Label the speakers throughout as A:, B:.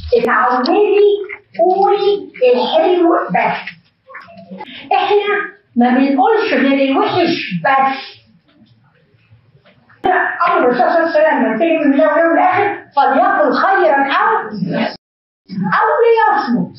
A: اتعودي قولي الحلو بس احنا ما بنقولش غير الوحش بس امر الرسول صلى الله عليه وسلم لما تيجي من اليوم الاخر فليقل خيرا او او ليصمت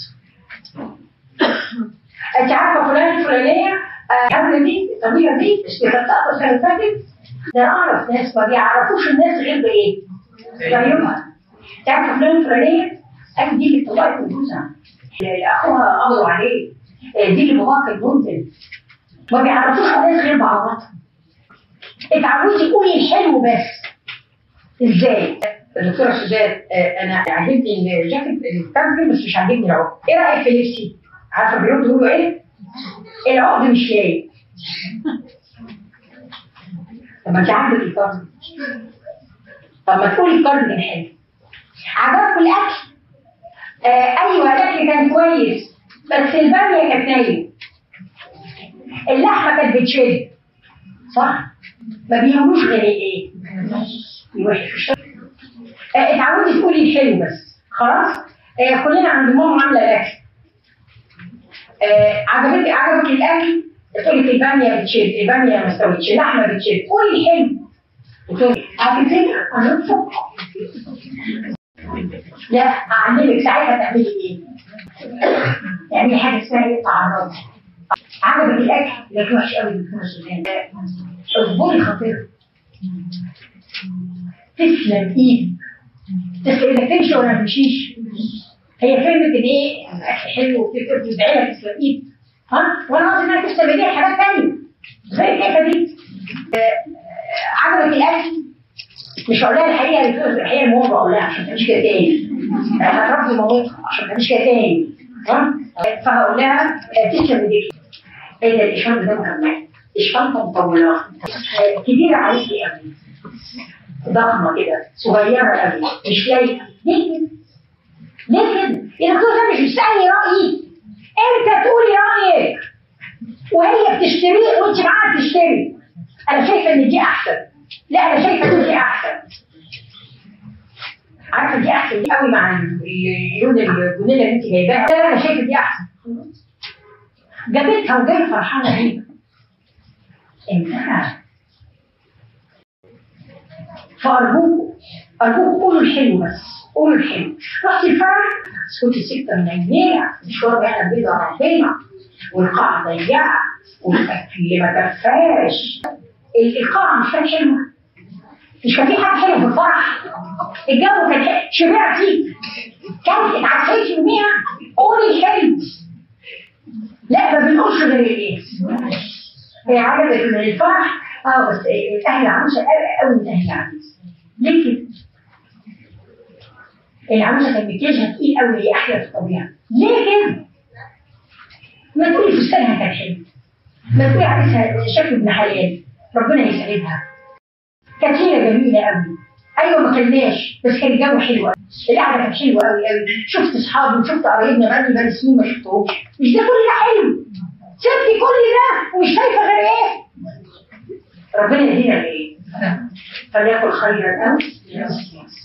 A: انت عارفه فلان الفلانيه آه، قبل دي القبيله دي اشتغلتها السنه اللي فاتت ده انا اعرف ناس ما بيعرفوش الناس غير بايه؟ بعيونها تعرف فلان الفلانيه قال دي اللي طلعت من جوزها اخوها قبضوا عليه آه، دي اللي باباها كان منزل ما بيعرفوش الناس غير بعضها اتعودي قولي الحلو بس ازاي؟ الدكتوره سوزان آه، انا عاجبني الجاكيت الترجم بس مش عاجبني العقد ايه رايك في لبسي؟ عارفه بيردوا يقولوا ايه؟ العقد مش لايق طب ما انت عندك الكارد طب ما تقولي الكارد ده حلو عجبكم الاكل؟ آه ايوه الاكل كان كويس بس الباميه كانت نايمه اللحمه كانت بتشد صح؟ ما بيهموش غير ايه؟ الوحش آه، اتعودي تقولي الحلو بس خلاص؟ آه كلنا عند ماما عامله الاكل آه عجبتك عجبك الاكل تقولي في الباميه بتشد الباميه ما استوتش اللحمه بتشد قولي الحلو وتقولي على فكره انا بفكر. لا اعلمك ساعتها تعملي ايه؟ تعملي حاجه اسمها ايه تعرضي عجبك الاكل لكن وحش قوي بيكون السودان اصبري خطير تسلم ايدك تسلم ايدك تمشي ولا ما تمشيش هي فهمت ان ايه الاكل حلو وبتدعي لك تسلم ايدك ها وانا قصدي انها تسلم ايديها حاجات ثانيه زي الكيكه دي آه، عجبك الاكل مش هقول لها الحقيقه اللي بتقول الحقيقه المهم بقول لها عشان ما تعملش كده تاني آه، هتربي مامتها عشان ما تعملش كده تاني ها فهقول لها آه، تسلم ايديك ايه ده الاشاره ده مكمل الشنطه مطوله آه، كبيره عليكي قوي ضخمه كده صغيره قوي مش لايقه ليه كده؟ ليه كده؟ الدكتور ده مش بيسالني رايي انت تقولي رايك وهي بتشتري وانت معاها بتشتري انا شايفه ان دي احسن لا انا شايفه ان دي احسن عارفه دي احسن دي قوي مع اللون الجنيه اللي انت جايباها لا انا شايفه دي احسن جابتها وجايه فرحانه بيها انها فارجوكوا ارجوكوا قولوا الحلو بس قولوا الحلو رحت الفرح بس كنت سكه من عينيها مشوار بقى بيضة ربنا والقاعه ضيقه والاكل ما كفاش القاعه مش كانت حلوه مش كان في حاجه حلوه في الفرح الجو كان حلو شبعتي كانت اتعشيتي يوميها قولي الحلو لا ما بنقولش غير ايه هي عجبت من الفرح اه بس اهل العروسه قوي قوي من اهل العروسه ليه كده؟ العروسه كان مكياجها تقيل قوي هي احلى في الطبيعه ليه كده؟ ما تقولي فستانها كان حلو ما تقولي عريسها شكله ابن حلال ربنا يسعدها كانت هي جميله قوي ايوه ما كلناش بس كان الجو حلو قوي القعده كانت حلوه قوي قوي شفت اصحابي وشفت قرايبنا بقالي بقالي سنين ما شفتهمش مش ده كل ده حلو سبتي كل ده ومش شايفه غير ايه ربنا يهدينا لايه فليكن خيرا او